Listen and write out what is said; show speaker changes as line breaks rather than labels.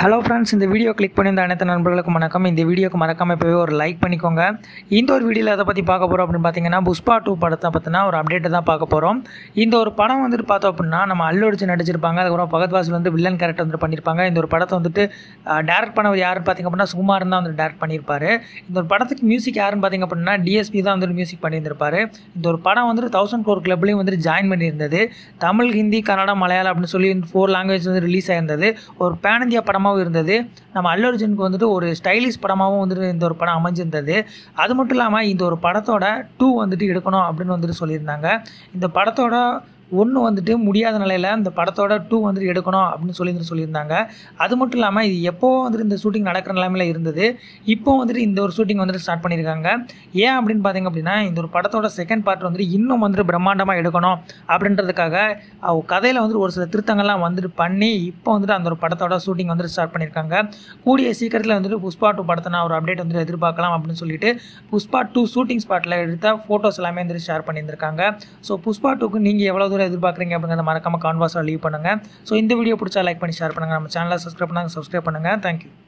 hello friends இந்த video click பண்ணியிருந்த அனைத்து நண்பர்களுக்கும் வணக்கம் இந்த வீடியோக்கு மறக்காம இப்போவே ஒரு லைக் பண்ணிக்கோங்க இந்த ஒரு வீடியோவில் எதை பற்றி பார்க்க போகிறோம் அப்படின்னு பார்த்தீங்கன்னா புஷ்பா டூ படத்தை பற்றினா ஒரு அப்டேட்டை தான் பார்க்க போகிறோம் இந்த ஒரு படம் வந்துட்டு பார்த்தோம் அப்படின்னா நம்ம அல்லு அடிச்சு நடிச்சிருப்பாங்க அதுக்கப்புறம் பகத் வாசல் வந்து வில்லன் கேரக்டர் வந்துட்டு பண்ணியிருப்பாங்க இந்த ஒரு படத்தை வந்துட்டு டேரக்ட் பண்ணவர் யாருன்னு பார்த்தீங்க அப்படின்னா சுகுமாரன் தான் வந்து டேரக்ட் பண்ணியிருப்பாரு இந்த ஒரு படத்துக்கு மியூசிக் யாருன்னு பார்த்தீங்க அப்படின்னா டிஎஸ்பி தான் வந்துட்டு மியூசிக் பண்ணியிருந்திருப்பாரு இந்த ஒரு படம் வந்துட்டு தௌசண்ட் ஃபோர் கிளப்லேயும் வந்துட்டு ஜாயின் பண்ணியிருந்தது தமிழ் ஹிந்தி கன்னடம் மலையாளம் அப்படின்னு சொல்லி ஃபோர் லாங்குவேஜ் வந்து ரிலீஸ் ஆயிருந்தது ஒரு பேன் இந்தியா படமாகவும் இருந்தது நம்ம அல்லு அர்ஜுனுக்கு வந்துட்டு ஒரு ஸ்டைலிஷ் படமாகவும் வந்துட்டு இந்த ஒரு படம் அமைஞ்சிருந்தது அது மட்டும் இல்லாமல் இந்த ஒரு படத்தோட டூ வந்துட்டு எடுக்கணும் அப்படின்னு வந்துட்டு சொல்லியிருந்தாங்க இந்த படத்தோட ஒன்று வந்துட்டு முடியாத நிலையில் இந்த படத்தோட டூ வந்துட்டு எடுக்கணும் அப்படின்னு சொல்லி சொல்லியிருந்தாங்க அது மட்டும் இல்லாமல் இது எப்போ வந்துட்டு இந்த ஷூட்டிங் நடக்கிற நிலைமையில் இருந்தது இப்போ வந்துட்டு இந்த ஒரு ஷூட்டிங் வந்துட்டு ஸ்டார்ட் பண்ணியிருக்காங்க ஏன் அப்படின்னு பார்த்தீங்க அப்படின்னா இந்த ஒரு படத்தோட செகண்ட் பார்ட் வந்துட்டு இன்னும் வந்துட்டு பிரம்மாண்டமாக எடுக்கணும் அப்படின்றதுக்காக அவ கதையில் வந்துட்டு ஒரு சில திருத்தங்கள்லாம் வந்துட்டு பண்ணி இப்போ வந்துட்டு அந்த ஒரு படத்தோட ஷூட்டிங் வந்துட்டு ஸ்டார்ட் பண்ணியிருக்காங்க கூடிய சீக்கிரத்தில் வந்துட்டு புஷ்பா டூ படத்தை நான் ஒரு அப்டேட் வந்துட்டு எதிர்பார்க்கலாம் அப்படின்னு சொல்லிட்டு புஷ்பா டூ ஷூட்டிங் ஸ்பாட்டில் எடுத்த ஃபோட்டோஸ் எல்லாமே வந்துட்டு ஷேர் பண்ணியிருந்திருக்காங்க ஸோ புஷ்பா டூக்கு நீங்கள் எவ்வளோ தூரம் எதிர்பார்க்குறீங்க அப்படிங்கிறத மறக்காம கான்வாஸாக லீவ் பண்ணுங்கள் ஸோ இந்த வீடியோ பிடிச்சா லைக் பண்ணி ஷேர் பண்ணுங்கள் நம்ம சேனலை சப்ஸ்கிரைப் பண்ணாங்க சப்ஸ்கிரைப் பண்ணுங்கள் தேங்க்யூ